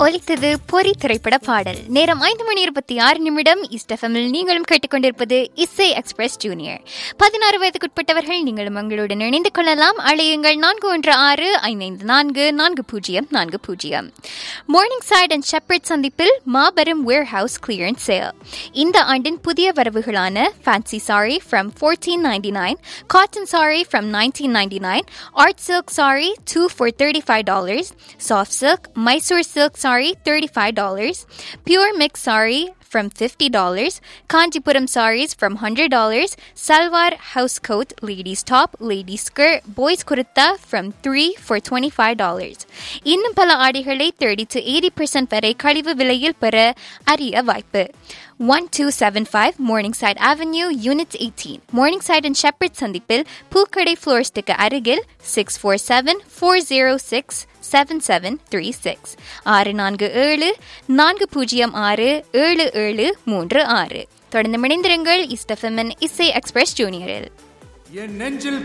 ஒலித்தது பொறி திரைப்பட பாடல் நேரம் ஐந்து மணி இருபத்தி ஆறு நிமிடம் இஸ்டஃபமில் நீங்களும் கேட்டுக்கொண்டிருப்பது இசை எக்ஸ்பிரஸ் ஜூனியர் பதினாறு வயதுக்குட்பட்டவர்கள் நீங்களும் எங்களுடன் இணைந்து கொள்ளலாம் அழையுங்கள் நான்கு ஒன்று ஆறு ஐந்து நான்கு நான்கு பூஜ்ஜியம் நான்கு பூஜ்ஜியம் மார்னிங் சைட் அண்ட் ஷெப்பர்ட் சந்திப்பில் மாபெரும் வேர் ஹவுஸ் கிளியரன்ஸ் சேல் இந்த ஆண்டின் புதிய வரவுகளான fancy sari from fourteen ninety nine cotton sari from nineteen ninety nine art silk sari two for thirty five dollars soft silk Mysore silk saree $35 pure mix saree from $50 kanjipuram sarees from $100 salwar house coat ladies top ladies skirt boys kurta from 3 for $25 இன்னும் பல ஆடைகளை 30 to 80% வரை கழிவு விலையில் பெற அரிய வாய்ப்பு 1275 Morningside Avenue, Unit 18. Morningside and Shepherd சந்திப்பில் பூக்கடை ஃப்ளோரிஸ்டுக்கு அருகில் six four seven four zero six seven seven three six ஆறு நான்கு ஏழு நான்கு பூஜ்ஜியம் ஆறு ஏழு ஏழு மூன்று ஆறு தொடர்ந்து இணைந்திருங்கள் இஸ்டஃபெமன் இசை எக்ஸ்பிரஸ் ஜூனியரில் என் நெஞ்சில்